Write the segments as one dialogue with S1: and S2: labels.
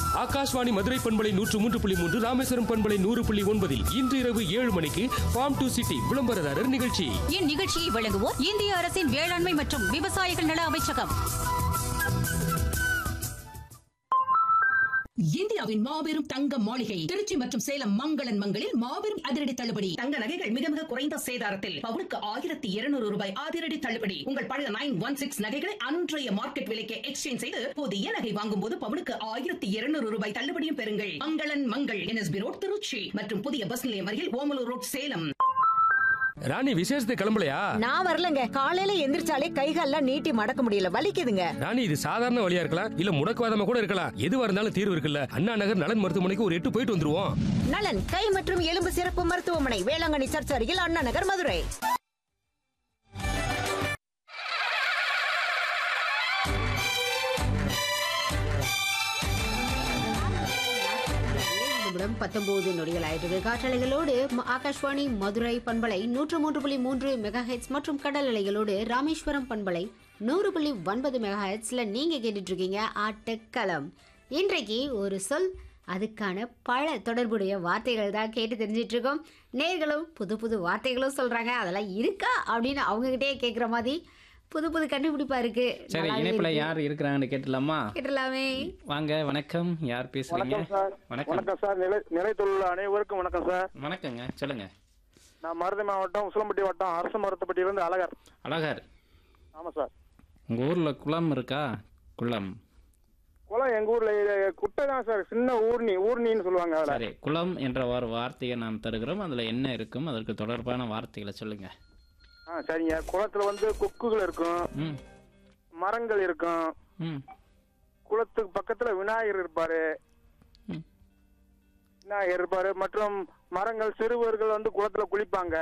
S1: ஆகாஷ்வாணி மதுரை பண்பலை நூற்று மூன்று புள்ளி மூன்று ராமேஸ்வரம் பண்பலை நூறு புள்ளி ஒன்பதில் இன்று இரவு ஏழு மணிக்கு ஃபார்ம் டு சிட்டி விளம்பரதாரர் நிகழ்ச்சி
S2: இந்நிகழ்ச்சியை வழங்குவோர் இந்திய அரசின் வேளாண்மை மற்றும் விவசாயிகள் நல அமைச்சகம்
S3: இந்தியாவின் மாபெரும் தங்க மாளிகை திருச்சி மற்றும் சேலம் மங்களன் மங்களில் மாபெரும் அதிரடி தள்ளுபடி தங்க நகைகள் மிக மிக குறைந்த சேதாரத்தில் பவுனுக்கு ஆயிரத்தி இருநூறு ரூபாய் அதிரடி தள்ளுபடி உங்கள் பழைய நைன் ஒன் சிக்ஸ் நகைகளை அன்றைய மார்க்கெட் விலைக்கு எக்ஸ்சேஞ்ச் செய்து புதிய நகை வாங்கும் போது பவுனுக்கு ஆயிரத்தி இருநூறு ரூபாய் தள்ளுபடியும் பெறுங்கள் மங்களன் மங்கள் என்எஸ்பி ரோட் திருச்சி மற்றும் புதிய பஸ் நிலையம் அருகில் ஓமலூர் ரோட் சேலம்
S1: ராணி விசேஷத்தை கிளம்பலையா
S4: நான் வரலங்க காலையில எந்திரிச்சாலே கைகால்லாம் நீட்டி மடக்க முடியல வலிக்குதுங்க
S1: ராணி இது சாதாரண வழியா இருக்கலாம் இல்ல முடக்குவாதமா கூட இருக்கலாம் எதுவா இருந்தாலும் தீர்வு இருக்குல்ல அண்ணா நகர் நலன் மருத்துவமனைக்கு ஒரு எட்டு போயிட்டு வந்துருவோம்
S4: நலன் கை மற்றும் எலும்பு சிறப்பு மருத்துவமனை வேளாங்கண்ணி சர்ச் அருகில் அண்ணா நகர் மதுரை
S5: நிமிடம் பத்தொன்பது நொடிகள் ஆயிட்டு காற்றலைகளோடு ம- ஆகாஷ்வாணி மதுரை பண்பலை நூற்று மூன்று புள்ளி மூன்று மெகா மற்றும் கடல் அலைகளோடு ராமேஸ்வரம் பண்பலை நூறு புள்ளி ஒன்பது மெகா ஹெட்ஸ்ல நீங்க கேட்டுட்டு இருக்கீங்க ஆட்டக்களம் இன்றைக்கு ஒரு சொல் அதுக்கான பல தொடர்புடைய வார்த்தைகள் தான் கேட்டு தெரிஞ்சிட்டு இருக்கோம் நேர்களும் புது புது வார்த்தைகளும் சொல்றாங்க அதெல்லாம் இருக்கா அப்படின்னு அவங்ககிட்டயே கேட்குற மாதிரி புது புது கண்டுபிடிப்பா இருக்கு
S6: சரி
S5: நல்லாவே
S6: இணைப்புல
S5: இருக்கு.
S6: யார் இருக்கிறாங்கன்னு கேட்டலாமா
S5: கேட்டலாமே
S6: வாங்க வணக்கம் யார் பேசுறீங்க
S7: வணக்கம் சார்
S6: வணக்கம்
S7: வணக்கம் சார் நிலை நிலைத்துள்ள அனைவருக்கும் வணக்கம் சார்
S6: வணக்கங்க சொல்லுங்க
S7: நான் மருதை மாவட்டம் உசிலம்பட்டி வட்டம் அரசு மருத்துவப்பட்டியிலிருந்து அழகர்
S6: அழகர்
S7: ஆமா சார்
S6: உங்க ஊர்ல குளம் இருக்கா குளம்
S7: குளம் எங்க ஊர்ல இது குட்டை தான் சார் சின்ன ஊர்னி ஊர்னின்னு சொல்லுவாங்க அதுல
S6: சரி குளம் என்ற ஒரு வார்த்தையை நாம் தருகிறோம் அதுல என்ன இருக்கும் அதற்கு தொடர்பான வார்த்தைகளை சொல்லுங்க
S7: ஆ சரிங்க குளத்துல வந்து கொக்குகள் இருக்கும்
S6: ம்
S7: மரங்கள் இருக்கும்
S6: ம்
S7: குளத்துக்கு பக்கத்துல விநாயகர் இருப்பாரு
S6: ம்.
S7: விநாயகர் இருப்பாரு மற்றும் மரங்கள் சிறுவர்கள் வந்து குளத்துல குளிப்பாங்க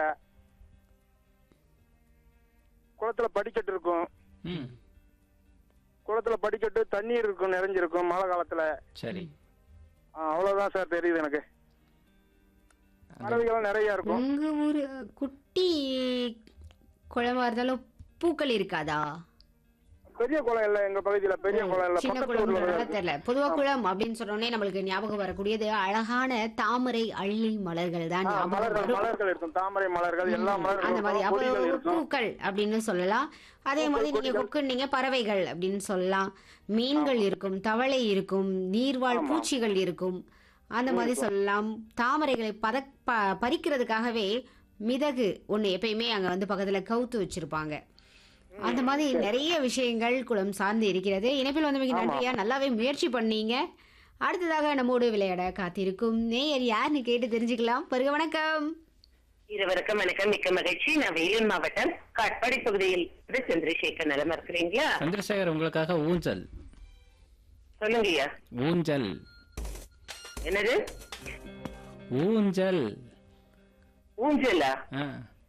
S7: குளத்துல படிக்கட்டு இருக்கும்
S6: ம்
S7: குளத்துல படிக்கட்டு தண்ணீர் இருக்கும் நிறைஞ்சிருக்கும் மழை காலத்துல
S6: சரி
S7: ஆ, அவ்வளவுதான் சார் தெரியுது எனக்கு பறவைகள் நிறைய இருக்கும்
S5: உங்க ஊரு குட்டி குளமா இருந்தாலும் பூக்கள் இருக்காதா
S7: பெரிய குளம் இல்ல எங்க பகுதியில பெரிய குளம் இல்ல
S5: சின்ன
S7: பக்கத்து ஊர்ல
S5: குளம்
S7: தான்
S5: தெரியல பொதுவா குளம் அப்படின்னு சொன்னோடனே நம்மளுக்கு ஞாபகம் வரக்கூடியது அழகான தாமரை அள்ளி மலர்கள் தான்
S7: ஆ,
S5: ஞாபகம்
S7: மலர்கள்
S5: வரும்
S7: மலர்கள் இருக்கும் தாமரை மலர்கள் எல்லா
S5: அந்த
S7: மலர்களும்
S5: மாதிரி
S7: இருக்கும்,
S5: அப்போ
S7: கொடிகள் இருக்கும்
S5: பூக்கள் அப்படின்னு சொல்லலாம் அதே மாதிரி நீங்க கொக்குன்னீங்க பறவைகள் அப்படின்னு சொல்லலாம் மீன்கள் இருக்கும் தவளை இருக்கும் நீர்வாழ் பூச்சிகள் இருக்கும் அந்த மாதிரி சொல்லலாம் தாமரைகளை பத ப- பறிக்கிறதுக்காகவே மிதகு ஒன்று எப்பயுமே அங்கே வந்து பக்கத்தில் கவுத்து வச்சிருப்பாங்க அந்த மாதிரி நிறைய விஷயங்கள் குளம் சார்ந்து இருக்கிறது இணைப்பில் வந்தமைக்கு நன்றியா நல்லாவே முயற்சி பண்ணீங்க அடுத்ததாக நம்மோடு விளையாட காத்திருக்கும் நேயர் யாருன்னு கேட்டு தெரிஞ்சுக்கலாம் பருக வணக்கம்
S8: இருவருக்கும் வணக்கம் மிக்க மகிழ்ச்சி நான் வேலூர் மாவட்டம் காட்பாடி பகுதியில் இருந்து சந்திரசேகர் நலமா இருக்கிறீங்களா
S6: சந்திரசேகர் உங்களுக்காக ஊஞ்சல்
S8: சொல்லுங்கய்யா
S6: ஊஞ்சல்
S8: என்னது
S6: ஊஞ்சல்
S8: ஊஞ்சலா
S6: ஆ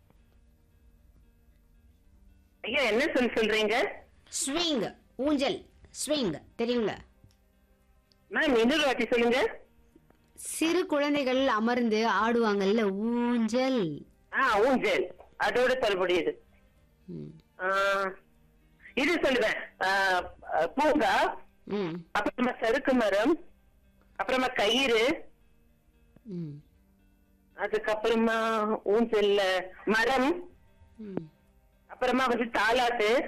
S8: ஐயா என்ன சொல் சொல்றீங்க
S5: ஸ்விங் ஊஞ்சல் ஸ்விங் தெரியுங்களா
S8: மேம் இன்னொரு வாட்டி சொல்லுங்க
S5: சிறு குழந்தைகள் அமர்ந்து ஆடுவாங்கல்ல ஊஞ்சல்
S8: ஆ ஊஞ்சல் அதோட தொடர்புடையது
S5: ம்.
S8: ஆ, இது சொல்லுவேன் ஆ, பூங்கா
S5: ம்
S8: அப்புறமா சறுக்கு மரம் அப்புறமா கயிறு
S5: ம்
S8: அதுக்கப்புறமா ஊஞ்சல்ல மரம்
S5: ம்
S8: அப்புறமா வந்து தாலாட்டு